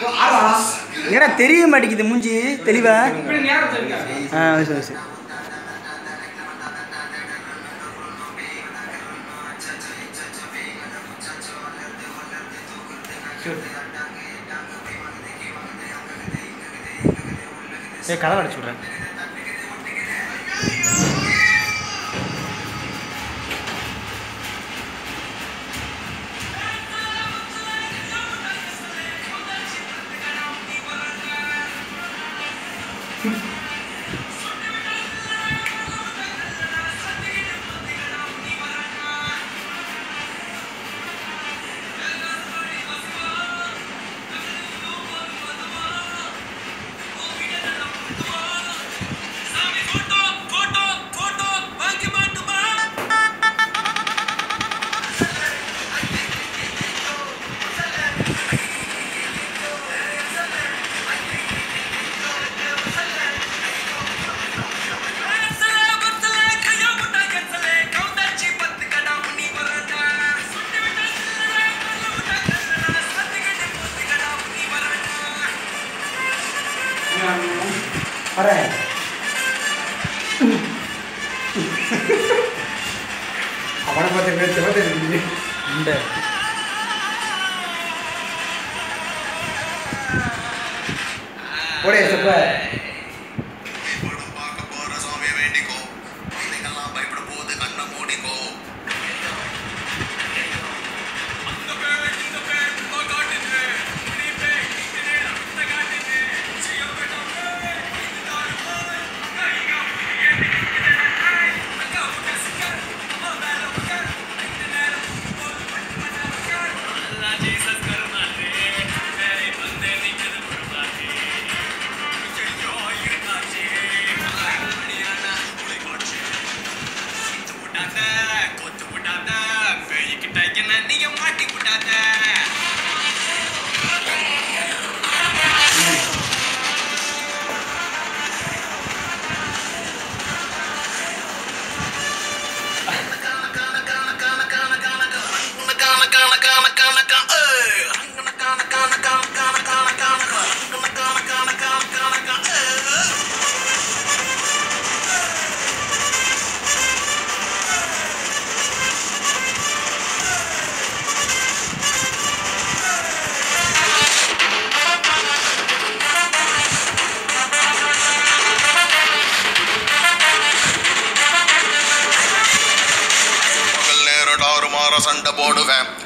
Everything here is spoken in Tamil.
ஏன்னா தெரிய மாட்டேங்குது மூஞ்சி தெளிவா இப்படி நேரம் தெரியுங்க ஆ சரி சரி ஏ கதவை அடிச்சு விட்றேன் வரேன் அவனை பார்த்து பேச்சு பார்த்து இந்த ஓடே செப்ப படம் பார்க்க போற சாமியை வேண்டிக்கோ குழந்தைங்கெல்லாம் பயப்பட போகுது கண்ணை மூடிக்கோ நீங்க மாட்டி விட்டாத பகல் நேரம் டாறு மாற சண்டை போடுவேன்